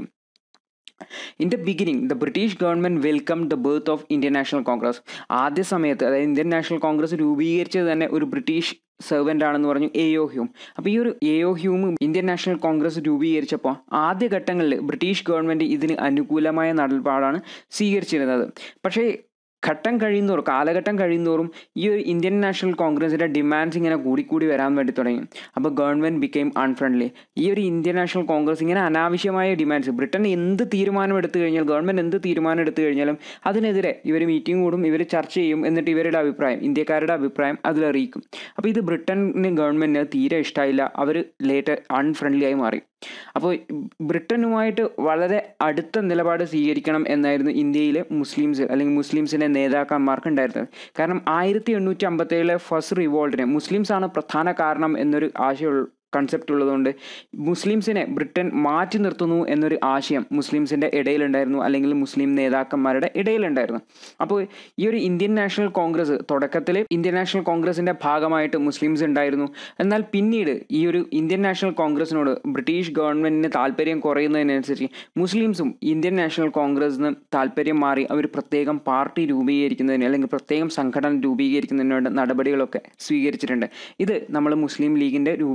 in the beginning the British government welcome the birth of Indian National Congress ആദ്യ സമയത്ത് അതായത് ഇന്ത്യൻ നാഷണൽ കോൺഗ്രസ് രൂപീകരിച്ചത് തന്നെ ഒരു ബ്രിട്ടീഷ് സെർവൻ്റ് ആണെന്ന് പറഞ്ഞു എയോ ഹ്യൂം അപ്പോൾ ഈ ഒരു A O Hume Indian National Congress രൂപീകരിച്ചപ്പോൾ ആദ്യഘട്ടങ്ങളിൽ ബ്രിട്ടീഷ് ഗവൺമെൻറ് ഇതിന് അനുകൂലമായ നടപാടാണ് സ്വീകരിച്ചിരുന്നത് പക്ഷേ ഘട്ടം കഴിയുന്നോറും കാലഘട്ടം കഴിയുന്നോറും ഈ ഒരു ഇന്ത്യൻ നാഷണൽ കോൺഗ്രസിൻ്റെ ഡിമാൻഡ്സ് ഇങ്ങനെ കൂടിക്കൂടി വരാൻ വേണ്ടി തുടങ്ങി അപ്പോൾ ഗവൺമെൻറ് ബിക്കെയിം അൺഫ്രണ്ട്ലി ഈ ഒരു ഇന്ത്യൻ നാഷണൽ കോൺഗ്രസ് ഇങ്ങനെ അനാവശ്യമായ ഡിമാൻഡ്സ് ബ്രിട്ടൻ എന്ത് തീരുമാനം എടുത്തു കഴിഞ്ഞാൽ ഗവൺമെൻറ് എന്ത് തീരുമാനം എടുത്തു കഴിഞ്ഞാലും അതിനെതിരെ ഇവർ മീറ്റിംഗ് കൂടും ഇവർ ചർച്ച ചെയ്യും എന്നിട്ട് ഇവരുടെ അഭിപ്രായം ഇന്ത്യക്കാരുടെ അഭിപ്രായം അതിലറിയിക്കും അപ്പോൾ ഇത് ബ്രിട്ടന് ഗവൺമെൻറ്റിന് തീരെ ഇഷ്ടമായില്ല അവർ ലേറ്റ് അൺഫ്രണ്ട്ലി ആയി മാറി അപ്പോൾ ബ്രിട്ടനുമായിട്ട് വളരെ അടുത്ത നിലപാട് സ്വീകരിക്കണം എന്നായിരുന്നു ഇന്ത്യയിലെ മുസ്ലിംസ് അല്ലെങ്കിൽ മുസ്ലിംസിൻ്റെ നേതാക്കന്മാർക്ക് ഉണ്ടായിരുന്നത് കാരണം ആയിരത്തി എണ്ണൂറ്റി അമ്പത്തേഴിലെ ഫസ്റ്റ് റിവോൾട്ടിന് മുസ്ലിംസാണ് പ്രധാന കാരണം എന്നൊരു ആശയം കൺസെപ്റ്റ് ഉള്ളതുകൊണ്ട് മുസ്ലിംസിനെ ബ്രിട്ടൻ മാറ്റി നിർത്തുന്നു എന്നൊരു ആശയം മുസ്ലിംസിൻ്റെ ഇടയിലുണ്ടായിരുന്നു അല്ലെങ്കിൽ മുസ്ലിം നേതാക്കന്മാരുടെ ഇടയിലുണ്ടായിരുന്നു അപ്പോൾ ഈ ഒരു ഇന്ത്യൻ നാഷണൽ കോൺഗ്രസ് തുടക്കത്തിൽ ഇന്ത്യൻ നാഷണൽ കോൺഗ്രസിൻ്റെ ഭാഗമായിട്ട് മുസ്ലിംസ് ഉണ്ടായിരുന്നു എന്നാൽ പിന്നീട് ഈ ഒരു ഇന്ത്യൻ നാഷണൽ കോൺഗ്രസിനോട് ബ്രിട്ടീഷ് ഗവൺമെൻറ്റിന് താല്പര്യം കുറയുന്നതിനനുസരിച്ച് മുസ്ലിംസും ഇന്ത്യൻ നാഷണൽ കോൺഗ്രസിന് താല്പര്യം മാറി അവർ പ്രത്യേകം പാർട്ടി രൂപീകരിക്കുന്നതിന് അല്ലെങ്കിൽ പ്രത്യേകം സംഘടന രൂപീകരിക്കുന്നതിന് വേണ്ട നടപടികളൊക്കെ സ്വീകരിച്ചിട്ടുണ്ട് ഇത് നമ്മൾ മുസ്ലിം ലീഗിൻ്റെ രൂപീകരണത്തെ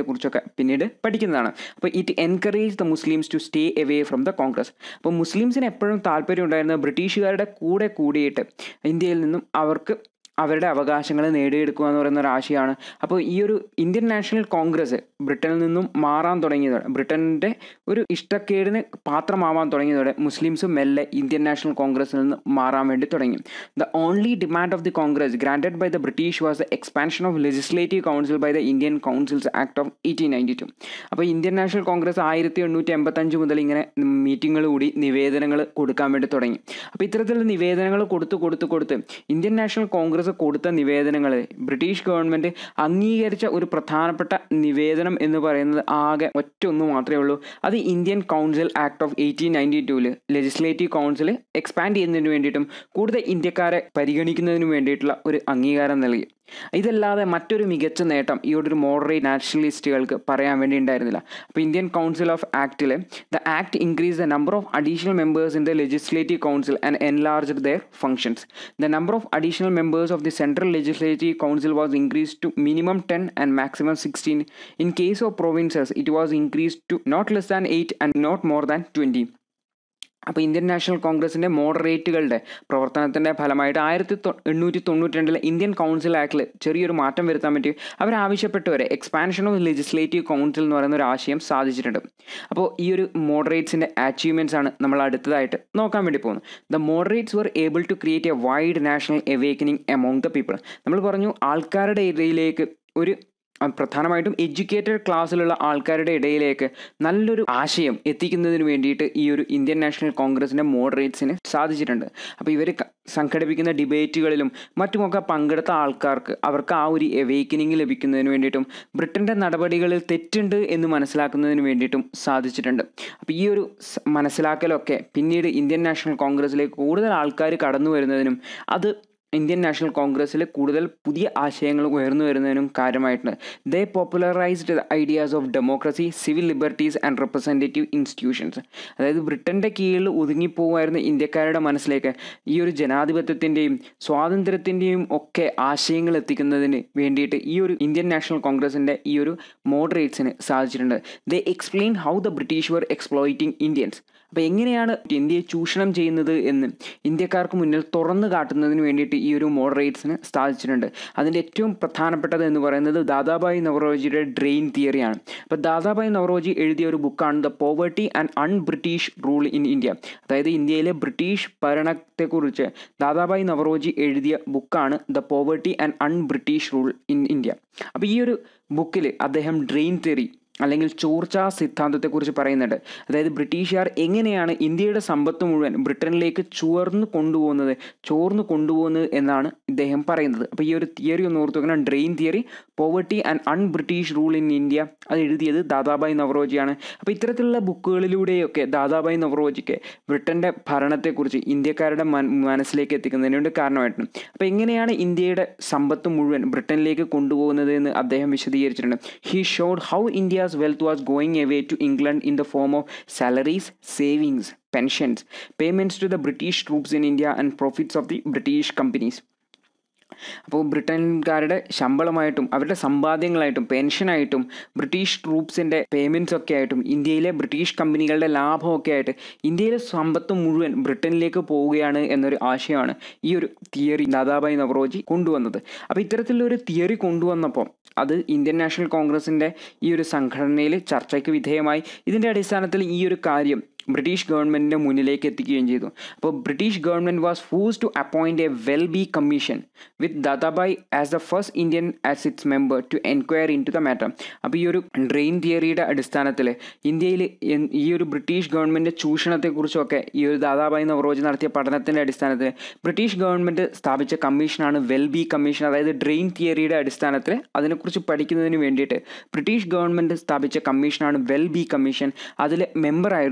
കുറിച്ചൊക്കെ പിന്നീട് പഠിക്കുന്നതാണ് അപ്പോൾ it encourage the Muslims to stay away from the Congress അപ്പോൾ മുസ്ലിംസിന് എപ്പോഴും താല്പര്യം ഉണ്ടായിരുന്ന ബ്രിട്ടീഷുകാരുടെ കൂടെ കൂടിയിട്ട് ഇന്ത്യയിൽ നിന്നും അവർക്ക് അവരുടെ അവകാശങ്ങൾ നേടിയെടുക്കുക എന്ന് പറയുന്ന ഒരു ആശയമാണ് അപ്പോൾ ഈ ഒരു ഇന്ത്യൻ നാഷണൽ കോൺഗ്രസ് ബ്രിട്ടനിൽ നിന്നും മാറാൻ തുടങ്ങിയതോടെ ബ്രിട്ടൻ്റെ ഒരു ഇഷ്ടക്കേടിന് പാത്രമാവാൻ തുടങ്ങിയതോടെ മുസ്ലിംസ് മെല്ലെ ഇന്ത്യൻ നാഷണൽ കോൺഗ്രസിൽ നിന്ന് മാറാൻ വേണ്ടി തുടങ്ങി the only demand of the Congress granted by the British was the expansion of legislative council by the Indian councils act of eighteen ninety two അപ്പോൾ ഇന്ത്യൻ നാഷണൽ കോൺഗ്രസ് ആയിരത്തി എണ്ണൂറ്റി എൺപത്തഞ്ച് മുതൽ ഇങ്ങനെ മീറ്റിങ്ങുകൾ കൂടി നിവേദനങ്ങൾ കൊടുക്കാൻ വേണ്ടി തുടങ്ങി അപ്പോൾ ഇത്തരത്തിലുള്ള നിവേദനങ്ങൾ കൊടുത്ത് കൊടുത്ത് കൊടുത്ത് ഇന്ത്യൻ നാഷണൽ കോൺഗ്രസ് കൊടുത്ത നിവേദനങ്ങൾ ബ്രിട്ടീഷ് ഗവൺമെൻറ് അംഗീകരിച്ച ഒരു പ്രധാനപ്പെട്ട നിവേദനം എന്ന് പറയുന്നത് ആകെ ഒറ്റ ഒന്ന് മാത്രമേ ഉള്ളൂ അത് Indian council act of eighteen ninety ടൂവിൽ ലെജിസ്ലേറ്റീവ് കൗൺസിൽ എക്സ്പാൻഡ് ചെയ്യുന്നതിന് വേണ്ടിയിട്ടും കൂടുതൽ ഇന്ത്യക്കാരെ പരിഗണിക്കുന്നതിന് വേണ്ടിയിട്ടുള്ള ഒരു അംഗീകാരം നൽകി ഇതല്ലാതെ മറ്റൊരു മികച്ച നേട്ടം ഈ ഒരു മോഡറേറ്റ് നാഷണലിസ്റ്റുകൾക്ക് പറയാൻ വേണ്ടി ഉണ്ടായിരുന്നില്ല അപ്പോൾ ഇന്ത്യൻ കൗൺസിൽ ഓഫ് ആക്ടിൽ the act increase the number of additional members in the legislative council and enlarge their functions the number of additional members of the central legislative council was increase to minimum ten and maximum sixteen in case of provinces it was increase to not less than eight and not more than twenty അപ്പോൾ Indian national കോൺഗ്രസിൻ്റെ മോഡറേറ്റുകളുടെ പ്രവർത്തനത്തിൻ്റെ ഫലമായിട്ട് ആയിരത്തി തൊ എണ്ണൂറ്റി തൊണ്ണൂറ്റി രണ്ടിലെ ഇന്ത്യൻ കൗൺസിൽ ആക്ടിൽ ചെറിയൊരു മാറ്റം വരുത്താൻ പറ്റി അവർ വരെ എക്സ്പാൻഷൻ ഓഫ് ലെജിസ്ലേറ്റീവ് കൗൺസിൽ എന്ന് പറയുന്ന ഒരു ആശയം സാധിച്ചിട്ടുണ്ട് അപ്പോൾ ഈ ഒരു മോഡറേറ്റ്സിൻ്റെ അച്ചീവ്മെൻറ്റ്സ് ആണ് നമ്മൾ അടുത്തതായിട്ട് നോക്കാൻ വേണ്ടി പോകുന്നത് the moderates were able to create a wide national awakening among the people നമ്മൾ പറഞ്ഞു ആൾക്കാരുടെ ഇടയിലേക്ക് ഒരു പ്രധാനമായിട്ടും എഡ്യൂക്കേറ്റഡ് ക്ലാസ്സിലുള്ള ആൾക്കാരുടെ ഇടയിലേക്ക് നല്ലൊരു ആശയം എത്തിക്കുന്നതിന് വേണ്ടിയിട്ട് ഈ ഒരു ഇന്ത്യൻ നാഷണൽ കോൺഗ്രസിൻ്റെ മോഡറേറ്റ്സിന് സാധിച്ചിട്ടുണ്ട് അപ്പോൾ ഇവർ സംഘടിപ്പിക്കുന്ന ഡിബേറ്റുകളിലും മറ്റുമൊക്കെ പങ്കെടുത്ത ആൾക്കാർക്ക് അവർക്ക് ആ ഒരു എവേക്കനിങ് ലഭിക്കുന്നതിന് വേണ്ടിയിട്ടും ബ്രിട്ടൻ്റെ നടപടികളിൽ തെറ്റുണ്ട് എന്ന് മനസ്സിലാക്കുന്നതിന് വേണ്ടിയിട്ടും സാധിച്ചിട്ടുണ്ട് അപ്പോൾ ഈ ഒരു മനസ്സിലാക്കലൊക്കെ പിന്നീട് ഇന്ത്യൻ നാഷണൽ കോൺഗ്രസിലേക്ക് കൂടുതൽ ആൾക്കാർ കടന്നു വരുന്നതിനും അത് ഇന്ത്യൻ നാഷണൽ കോൺഗ്രസ്സിൽ കൂടുതൽ പുതിയ ആശയങ്ങൾ ഉയർന്നു വരുന്നതിനും കാര്യമായിട്ടുണ്ട് they popularised the ideas of democracy civil liberties and representative institutions അതായത് ബ്രിട്ടൻ്റെ കീഴിൽ ഒതുങ്ങിപ്പോകുമായിരുന്ന ഇന്ത്യക്കാരുടെ മനസ്സിലേക്ക് ഈ ഒരു ജനാധിപത്യത്തിൻ്റെയും സ്വാതന്ത്ര്യത്തിൻ്റെയും ഒക്കെ ആശയങ്ങൾ എത്തിക്കുന്നതിന് വേണ്ടിയിട്ട് ഈ ഒരു ഇന്ത്യൻ നാഷണൽ കോൺഗ്രസിൻ്റെ ഈ ഒരു മോഡറേറ്റ്സിന് സാധിച്ചിട്ടുണ്ട് they explain how the British were exploiting Indians അപ്പോൾ എങ്ങനെയാണ് ഇന്ത്യയെ ചൂഷണം ചെയ്യുന്നത് എന്ന് ഇന്ത്യക്കാർക്ക് മുന്നിൽ തുറന്നു കാട്ടുന്നതിന് വേണ്ടിയിട്ട് ഈ ഒരു മോഡറേറ്റ്സിന് സാധിച്ചിട്ടുണ്ട് അതിൻ്റെ ഏറ്റവും പ്രധാനപ്പെട്ടത് എന്ന് പറയുന്നത് ദാദാബായി നവറോജിയുടെ ഡ്രെയിൻ തിയറിയാണ് അപ്പോൾ ദാദാബായി നവറോജി എഴുതിയ ഒരു ബുക്കാണ് the poverty and un British rule in India അതായത് ഇന്ത്യയിലെ ബ്രിട്ടീഷ് ഭരണത്തെക്കുറിച്ച് ദാദാബായി നവറോജി എഴുതിയ ബുക്കാണ് the poverty and un British rule in India അപ്പോൾ ഈ ഒരു ബുക്കിൽ അദ്ദേഹം ഡ്രെയിൻ തിയറി അല്ലെങ്കിൽ ചോർച്ചാ സിദ്ധാന്തത്തെക്കുറിച്ച് പറയുന്നുണ്ട് അതായത് ബ്രിട്ടീഷുകാർ എങ്ങനെയാണ് ഇന്ത്യയുടെ സമ്പത്ത് മുഴുവൻ ബ്രിട്ടനിലേക്ക് ചുവർന്ന് കൊണ്ടുപോകുന്നത് ചോർന്ന് കൊണ്ടുപോകുന്നത് എന്നാണ് ഇദ്ദേഹം പറയുന്നത് അപ്പോൾ ഈ ഒരു തിയറി ഒന്ന് ഓർത്ത് വെക്കണം drain theory poverty and un British rule in India അത് എഴുതിയത് ദാദാബായ് നവറോജിയാണ് അപ്പോൾ ഇത്തരത്തിലുള്ള ബുക്കുകളിലൂടെയൊക്കെ ദാദാബായ് നവറോജിക്ക് ബ്രിട്ടൻ്റെ ഭരണത്തെക്കുറിച്ച് ഇന്ത്യക്കാരുടെ മനസ്സിലേക്ക് എത്തിക്കുന്നതിന് വേണ്ടി കാരണമായിട്ടുണ്ട് അപ്പോൾ എങ്ങനെയാണ് ഇന്ത്യയുടെ സമ്പത്ത് മുഴുവൻ ബ്രിട്ടനിലേക്ക് കൊണ്ടുപോകുന്നത് എന്ന് അദ്ദേഹം വിശദീകരിച്ചിട്ടുണ്ട് he showed how India India's wealth was going away to England in the form of salaries, savings, pensions, payments to the British troops in India, and profits of the British companies. അപ്പോൾ ബ്രിട്ടൻകാരുടെ ശമ്പളമായിട്ടും അവരുടെ സമ്പാദ്യങ്ങളായിട്ടും പെൻഷനായിട്ടും British ട്രൂപ്സിൻ്റെ payments ഒക്കെ ആയിട്ടും ഇന്ത്യയിലെ British കമ്പനികളുടെ ലാഭമൊക്കെ ആയിട്ട് ഇന്ത്യയിലെ സമ്പത്ത് മുഴുവൻ ബ്രിട്ടനിലേക്ക് പോവുകയാണ് എന്നൊരു ആശയമാണ് ഈ ഒരു തിയറി ദാദാബായ് നവറോജി കൊണ്ടുവന്നത് അപ്പോൾ ഇത്തരത്തിലൊരു തിയറി കൊണ്ടുവന്നപ്പോൾ അത് ഇന്ത്യൻ നാഷണൽ കോൺഗ്രസിൻ്റെ ഈ ഒരു സംഘടനയിൽ ചർച്ചയ്ക്ക് വിധേയമായി ഇതിൻ്റെ അടിസ്ഥാനത്തിൽ ഈ ഒരു കാര്യം ബ്രിട്ടീഷ് ഗവൺമെൻറ്റിൻ്റെ മുന്നിലേക്ക് എത്തിക്കുകയും ചെയ്തു അപ്പോൾ British government was force to appoint a Welby commission with Dadabhai as the first Indian as its member to enquire into the matter അപ്പോൾ ഈ ഒരു ഡ്രെയിൻ തിയറിയുടെ അടിസ്ഥാനത്തിൽ ഇന്ത്യയിൽ ഈ ഒരു ബ്രിട്ടീഷ് ഗവൺമെൻറ് ചൂഷണത്തെക്കുറിച്ചൊക്കെ ഈ ഒരു ദാദാബായ് നവറോജി നടത്തിയ പഠനത്തിൻ്റെ അടിസ്ഥാനത്തിൽ ബ്രിട്ടീഷ് ഗവൺമെൻറ് സ്ഥാപിച്ച കമ്മീഷനാണ് വെൽ ബി കമ്മീഷൻ അതായത് ഡ്രെയിൻ തിയറിയുടെ അടിസ്ഥാനത്തിൽ അതിനെക്കുറിച്ച് പഠിക്കുന്നതിന് വേണ്ടിയിട്ട് ബ്രിട്ടീഷ് ഗവൺമെൻറ് സ്ഥാപിച്ച കമ്മീഷനാണ് വെൽ ബി കമ്മീഷൻ അതിലെ മെമ്പറായിരുന്നു ദാദാ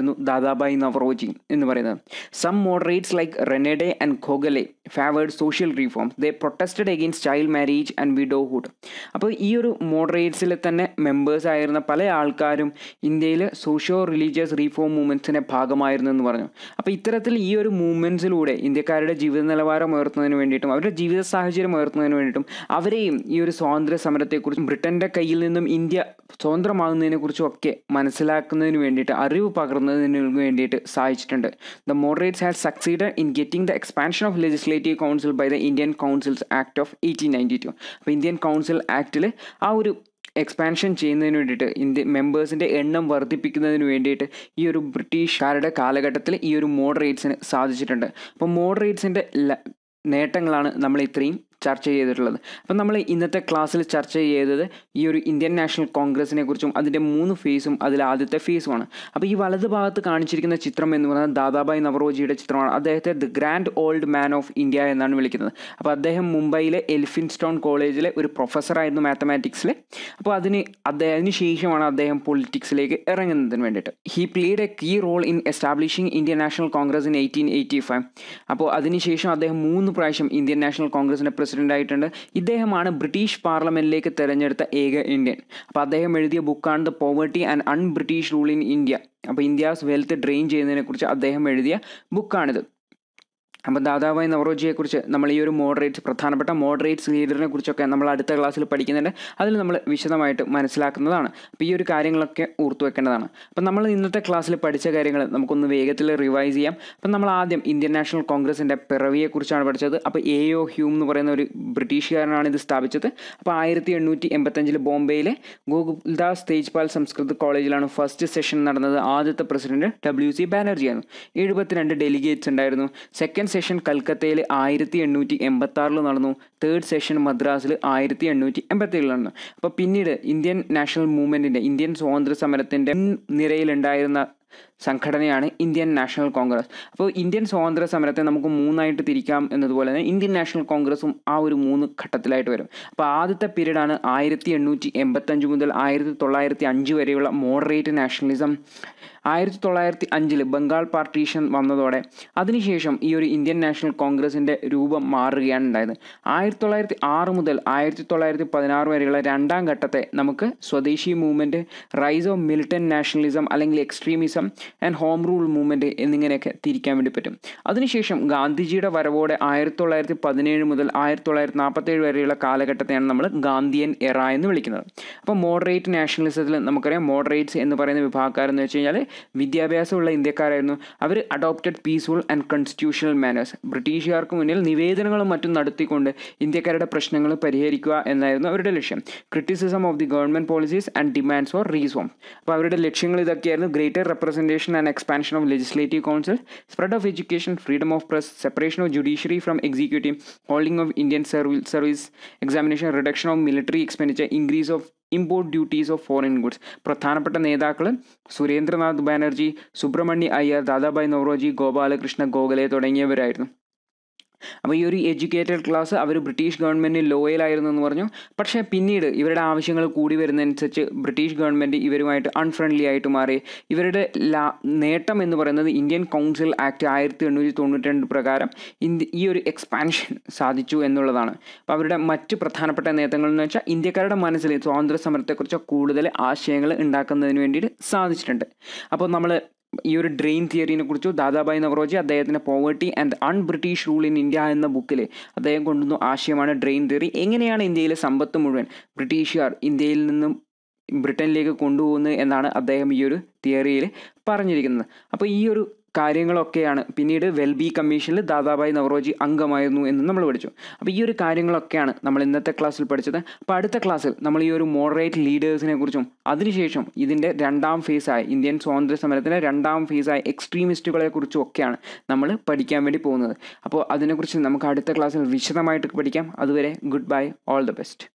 ദാദാബായ് നവറോജി എന്ന് പറയുന്നത് some moderates like Ranade and Gokhale favoured social reforms they protested against child marriage and widowhood അപ്പോൾ ഈ ഒരു മോഡറേറ്റ്സിൽ തന്നെ മെമ്പേഴ്സ് ആയിരുന്ന പല ആൾക്കാരും ഇന്ത്യയിൽ സോഷ്യോ റിലീജിയസ് റീഫോം മൂവ്മെൻറ്റ്സിൻ്റെ ഭാഗമായിരുന്നു എന്ന് പറഞ്ഞു അപ്പോൾ ഇത്തരത്തിൽ ഈ ഒരു മൂവ്മെൻറ്റ്സിലൂടെ ഇന്ത്യക്കാരുടെ ജീവിത നിലവാരം ഉയർത്തുന്നതിന് വേണ്ടിയിട്ടും അവരുടെ ജീവിത സാഹചര്യം ഉയർത്തുന്നതിന് വേണ്ടിയിട്ടും അവരെയും ഈ ഒരു സ്വാതന്ത്ര്യ സമരത്തെക്കുറിച്ചും ബ്രിട്ടൻ്റെ കയ്യിൽ നിന്നും ഇന്ത്യ സ്വതന്ത്രമാകുന്നതിനെക്കുറിച്ചും ഒക്കെ മനസ്സിലാക്കുന്നതിന് വേണ്ടിയിട്ട് അറിവ് പകർന്നതിന് വേണ്ടിയിട്ട് സഹായിച്ചിട്ടുണ്ട് the moderates had succeed in getting the expansion of legislative council by the Indian councils act of eighteen ninety two അപ്പോൾ ഇന്ത്യൻ കൗൺസിൽ ആക്ടിൽ ആ ഒരു എക്സ്പാൻഷൻ ചെയ്യുന്നതിന് വേണ്ടിയിട്ട് ഇന്ത്യ മെമ്പേഴ്സിൻ്റെ എണ്ണം വർദ്ധിപ്പിക്കുന്നതിന് വേണ്ടിയിട്ട് ഈ ഒരു ബ്രിട്ടീഷുകാരുടെ കാലഘട്ടത്തിൽ ഈ ഒരു മോഡറേറ്റ്സിന് സാധിച്ചിട്ടുണ്ട് അപ്പോൾ മോഡറേറ്റ്സിൻ്റെ നേട്ടങ്ങളാണ് നമ്മൾ ഇത്രയും ചർച്ച ചെയ്തിട്ടുള്ളത് അപ്പം നമ്മൾ ഇന്നത്തെ ക്ലാസ്സിൽ ചർച്ച ചെയ്തത് ഈ ഒരു ഇന്ത്യൻ നാഷണൽ കോൺഗ്രസിനെ കുറിച്ചും അതിൻ്റെ മൂന്ന് ഫേസും അതിൽ ആദ്യത്തെ ഫേസുമാണ് അപ്പോൾ ഈ വലത് ഭാഗത്ത് കാണിച്ചിരിക്കുന്ന ചിത്രം എന്ന് പറയുന്നത് ദാദാബായ് നവറോജിയുടെ ചിത്രമാണ് അദ്ദേഹത്തെ the grand old man of India എന്നാണ് വിളിക്കുന്നത് അപ്പോൾ അദ്ദേഹം മുംബൈയിലെ എലിഫിൻസ്റ്റോൺ കോളേജിലെ ഒരു പ്രൊഫസറായിരുന്നു മാത്തമാറ്റിക്സിൽ അപ്പോൾ അതിന് അദ്ദേഹം അതിന് ശേഷമാണ് അദ്ദേഹം പൊളിറ്റിക്സിലേക്ക് ഇറങ്ങുന്നതിന് വേണ്ടിയിട്ട് he played a key role in establishing Indian National Congress in eighteen eighty five അപ്പോൾ അതിനുശേഷം അദ്ദേഹം മൂന്ന് പ്രാവശ്യം ഇന്ത്യൻ നാഷണൽ കോൺഗ്രസിൻ്റെ പ്രസിഡന്റ് ആയിട്ടുണ്ട് ഇദ്ദേഹമാണ് ബ്രിട്ടീഷ് പാർലമെന്റിലേക്ക് തെരഞ്ഞെടുത്ത ഏക ഇന്ത്യൻ അപ്പോൾ അദ്ദേഹം എഴുതിയ ബുക്കാണ് the poverty and un British rule in India അപ്പോൾ ഇന്ത്യാസ് വെൽത്ത് ഡ്രെയിൻ ചെയ്യുന്നതിനെക്കുറിച്ച് അദ്ദേഹം എഴുതിയ ബുക്കാണിത് അപ്പോൾ ദാദാഭായ് നവറോജിയെക്കുറിച്ച് നമ്മൾ ഈ ഒരു മോഡറേറ്റ്സ് പ്രധാനപ്പെട്ട മോഡറേറ്റ്സ് ലീഡറിനെ കുറിച്ചൊക്കെ നമ്മൾ അടുത്ത ക്ലാസ്സിൽ പഠിക്കുന്നുണ്ട് അതിൽ നമ്മൾ വിശദമായിട്ട് മനസ്സിലാക്കുന്നതാണ് അപ്പോൾ ഈ ഒരു കാര്യങ്ങളൊക്കെ ഓർത്തു വെക്കേണ്ടതാണ് അപ്പം നമ്മൾ ഇന്നത്തെ ക്ലാസ്സിൽ പഠിച്ച കാര്യങ്ങൾ നമുക്കൊന്ന് വേഗത്തിൽ റിവൈസ് ചെയ്യാം അപ്പം നമ്മൾ ആദ്യം ഇന്ത്യൻ നാഷണൽ കോൺഗ്രസിൻ്റെ പിറവിയെക്കുറിച്ചാണ് പഠിച്ചത് അപ്പോൾ എ ഒ ഹ്യൂം എന്ന് പറയുന്ന ഒരു ബ്രിട്ടീഷുകാരനാണ് ഇത് സ്ഥാപിച്ചത് അപ്പോൾ ആയിരത്തി എണ്ണൂറ്റി എൺപത്തഞ്ചിൽ ബോംബെയിലെ ഗോകുൽദാസ് തേജ്പാൽ സംസ്കൃത് കോളേജിലാണ് ഫസ്റ്റ് സെഷൻ നടന്നത് ആദ്യത്തെ പ്രസിഡന്റ് ഡബ്ല്യു സി ബാനർജിയായിരുന്നു എഴുപത്തിരണ്ട് ഡെലിഗേറ്റ്സ് ഉണ്ടായിരുന്നു സെക്കൻഡ് സെഷൻ കൽക്കത്തയിൽ ആയിരത്തി എണ്ണൂറ്റി എൺപത്തി ആറിൽ നടന്നു തേർഡ് സെഷൻ മദ്രാസിൽ ആയിരത്തി എണ്ണൂറ്റി എൺപത്തി ഏഴിൽ നടന്നു അപ്പോൾ പിന്നീട് ഇന്ത്യൻ നാഷണൽ മൂവ്മെൻറ്റിൻ്റെ ഇന്ത്യൻ സ്വാതന്ത്ര്യ സമരത്തിൻ്റെ നിരയിലുണ്ടായിരുന്ന സംഘടനയാണ് ഇന്ത്യൻ നാഷണൽ കോൺഗ്രസ് അപ്പോൾ ഇന്ത്യൻ സ്വാതന്ത്ര്യ സമരത്തെ നമുക്ക് മൂന്നായിട്ട് തിരിക്കാം എന്നതുപോലെ തന്നെ ഇന്ത്യൻ നാഷണൽ കോൺഗ്രസും ആ ഒരു മൂന്ന് ഘട്ടത്തിലായിട്ട് വരും അപ്പോൾ ആദ്യത്തെ പീരീഡാണ് ആയിരത്തി എണ്ണൂറ്റി എൺപത്തഞ്ച് മുതൽ ആയിരത്തി തൊള്ളായിരത്തി അഞ്ച് വരെയുള്ള മോഡറേറ്റ് നാഷണലിസം ആയിരത്തി തൊള്ളായിരത്തി അഞ്ചിൽ ബംഗാൾ പാർട്ടീഷൻ വന്നതോടെ അതിനുശേഷം ഈ ഒരു ഇന്ത്യൻ നാഷണൽ കോൺഗ്രസിൻ്റെ രൂപം മാറുകയാണ് ഉണ്ടായത് ആയിരത്തി തൊള്ളായിരത്തി ആറ് മുതൽ ആയിരത്തി തൊള്ളായിരത്തി പതിനാറ് വരെയുള്ള രണ്ടാം ഘട്ടത്തെ നമുക്ക് swadeshi movement rise of militant nationalism അല്ലെങ്കിൽ extremism and home rule movement എന്നിങ്ങനെയൊക്കെ തിരിക്കാൻ വേണ്ടി പറ്റും അതിനുശേഷം ഗാന്ധിജിയുടെ വരവോടെ ആയിരത്തി തൊള്ളായിരത്തി പതിനേഴ് മുതൽ ആയിരത്തി തൊള്ളായിരത്തി നാൽപ്പത്തേഴ് വരെയുള്ള കാലഘട്ടത്തെയാണ് നമ്മൾ ഗാന്ധിയൻ എറ എന്ന് വിളിക്കുന്നത് അപ്പോൾ മോഡറേറ്റ് നാഷണലിസത്തിൽ നമുക്കറിയാം മോഡറേറ്റ്സ് എന്ന് പറയുന്ന വിഭാഗക്കാരെന്ന് വെച്ച് കഴിഞ്ഞാൽ വിദ്യാഭ്യാസമുള്ള ഇന്ത്യക്കാരായിരുന്നു അവർ adopted peaceful and constitutional manners ബ്രിട്ടീഷുകാർക്ക് മുന്നിൽ നിവേദനങ്ങളും മറ്റും നടത്തിക്കൊണ്ട് ഇന്ത്യക്കാരുടെ പ്രശ്നങ്ങൾ പരിഹരിക്കുക എന്നായിരുന്നു അവരുടെ ലക്ഷ്യം criticism of the government policies and demands for റീസോം അപ്പോൾ അവരുടെ ലക്ഷ്യങ്ങൾ ഇതൊക്കെയായിരുന്നു greater representation and expansion of legislative council spread of education freedom of press separation of judiciary from executive holding of Indian service service examination reduction of military expenditure increase of import duties of foreign goods പ്രധാനപ്പെട്ട നേതാക്കൾ സുരേന്ദ്രനാഥ് ബാനർജി സുബ്രഹ്മണ്യ അയ്യർ ദാദാഭായ് നവറോജി ഗോപാലകൃഷ്ണ ഗോഖലെ തുടങ്ങിയവരായിരുന്നു അപ്പോൾ ഈ ഒരു educated class അവർ British ഗവൺമെൻറ്റിന് ലോയലായിരുന്നു എന്ന് പറഞ്ഞു പക്ഷേ പിന്നീട് ഇവരുടെ ആവശ്യങ്ങൾ കൂടി വരുന്നതനുസരിച്ച് ബ്രിട്ടീഷ് ഗവൺമെൻറ് ഇവരുമായിട്ട് അൺഫ്രണ്ട്ലി ആയിട്ട് മാറി ഇവരുടെ ലാ നേട്ടം എന്ന് പറയുന്നത് ഇന്ത്യൻ കൗൺസിൽ ആക്ട് ആയിരത്തി എണ്ണൂറ്റി തൊണ്ണൂറ്റി രണ്ട് പ്രകാരം ഇന്ത്യ ഈ ഒരു എക്സ്പാൻഷൻ സാധിച്ചു എന്നുള്ളതാണ് അപ്പോൾ അവരുടെ മറ്റ് പ്രധാനപ്പെട്ട നേട്ടങ്ങൾ എന്ന് വെച്ചാൽ ഇന്ത്യക്കാരുടെ മനസ്സിൽ സ്വാതന്ത്ര്യ സമരത്തെക്കുറിച്ച് കൂടുതൽ ആശയങ്ങൾ ഉണ്ടാക്കുന്നതിന് വേണ്ടിയിട്ട് സാധിച്ചിട്ടുണ്ട് അപ്പോൾ നമ്മൾ ഈ ഒരു ഡ്രെയിൻ തിയറിനെ കുറിച്ച് ദാദാഭായ് നവറോജി അദ്ദേഹത്തിൻ്റെ poverty and un British rule in India എന്ന ബുക്കിൽ അദ്ദേഹം കൊണ്ടുവന്ന ആശയമാണ് ഡ്രെയിൻ തിയറി എങ്ങനെയാണ് ഇന്ത്യയിലെ സമ്പത്ത് മുഴുവൻ ബ്രിട്ടീഷുകാർ ഇന്ത്യയിൽ നിന്നും ബ്രിട്ടനിലേക്ക് കൊണ്ടുപോകുന്നത് എന്നാണ് അദ്ദേഹം ഈ ഒരു തിയറിയിൽ പറഞ്ഞിരിക്കുന്നത് അപ്പോൾ ഈ ഒരു കാര്യങ്ങളൊക്കെയാണ് പിന്നീട് വെൽബി കമ്മീഷനിൽ ദാദാഭായ് നവറോജി അംഗമായിരുന്നു എന്ന് നമ്മൾ പഠിച്ചു അപ്പോൾ ഈ ഒരു കാര്യങ്ങളൊക്കെയാണ് നമ്മൾ ഇന്നത്തെ ക്ലാസ്സിൽ പഠിച്ചത് അപ്പോൾ അടുത്ത ക്ലാസ്സിൽ നമ്മൾ ഈ ഒരു മോഡറേറ്റ് ലീഡേഴ്സിനെ കുറിച്ചും അതിനുശേഷം ഇതിൻ്റെ രണ്ടാം ഫേസായ ഇന്ത്യൻ സ്വാതന്ത്ര്യ സമരത്തിൻ്റെ രണ്ടാം ഫേസായ എക്സ്ട്രീമിസ്റ്റുകളെ കുറിച്ചും ഒക്കെയാണ് നമ്മൾ പഠിക്കാൻ വേണ്ടി പോകുന്നത് അപ്പോൾ അതിനെക്കുറിച്ച് നമുക്ക് അടുത്ത ക്ലാസ്സിൽ വിശദമായിട്ട് പഠിക്കാം അതുവരെ good bye all the best